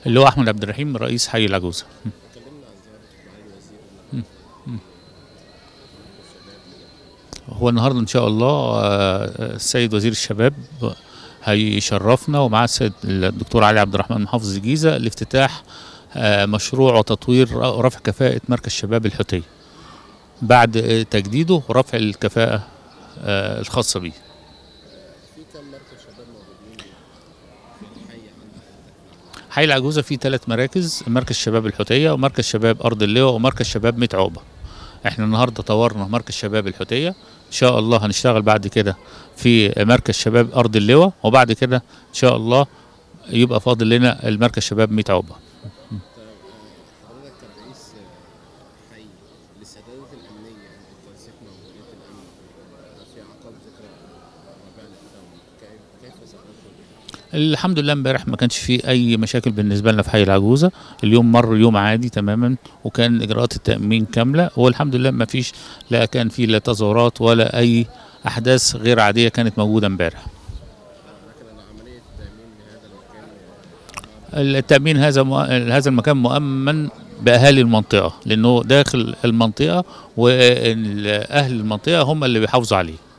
اللي هو احمد عبد الرحيم رئيس حي العجوزه هو النهارده ان شاء الله آه، السيد وزير الشباب هيشرفنا ومعاه السيد الدكتور علي عبد الرحمن محافظ الجيزه لافتتاح آه، مشروع وتطوير رفع كفاءه مركز شباب الحوتيه بعد آه، تجديده ورفع الكفاءه آه، الخاصه بيه في كم مركز شباب موجودين في الحي عندك حي العجوزه فيه ثلاث مراكز مركز شباب الحوتيه ومركز شباب ارض اللواء ومركز شباب ميت عقبه احنا النهارده طورنا مركز شباب الحوتيه ان شاء الله هنشتغل بعد كده في مركز شباب ارض اللواء وبعد كده ان شاء الله يبقى فاضل لنا المركز شباب ميت عقبه حضرتك كرئيس حي للسدادات الامنيه انت تمسك مسؤوليه الامن في عقب ذكرى ربيع الثوري كيف كيف سألتم الحمد لله امبارح ما كانش فيه اي مشاكل بالنسبه لنا في حي العجوزه اليوم مر يوم عادي تماما وكان اجراءات التامين كامله والحمد لله ما فيش لا كان فيه لا تظاهرات ولا اي احداث غير عاديه كانت موجوده امبارح لكن عمليه التامين لهذا المكان التامين هذا مؤ... هذا المكان مؤمن باهالي المنطقه لانه داخل المنطقه واهل المنطقه هم اللي بيحافظوا عليه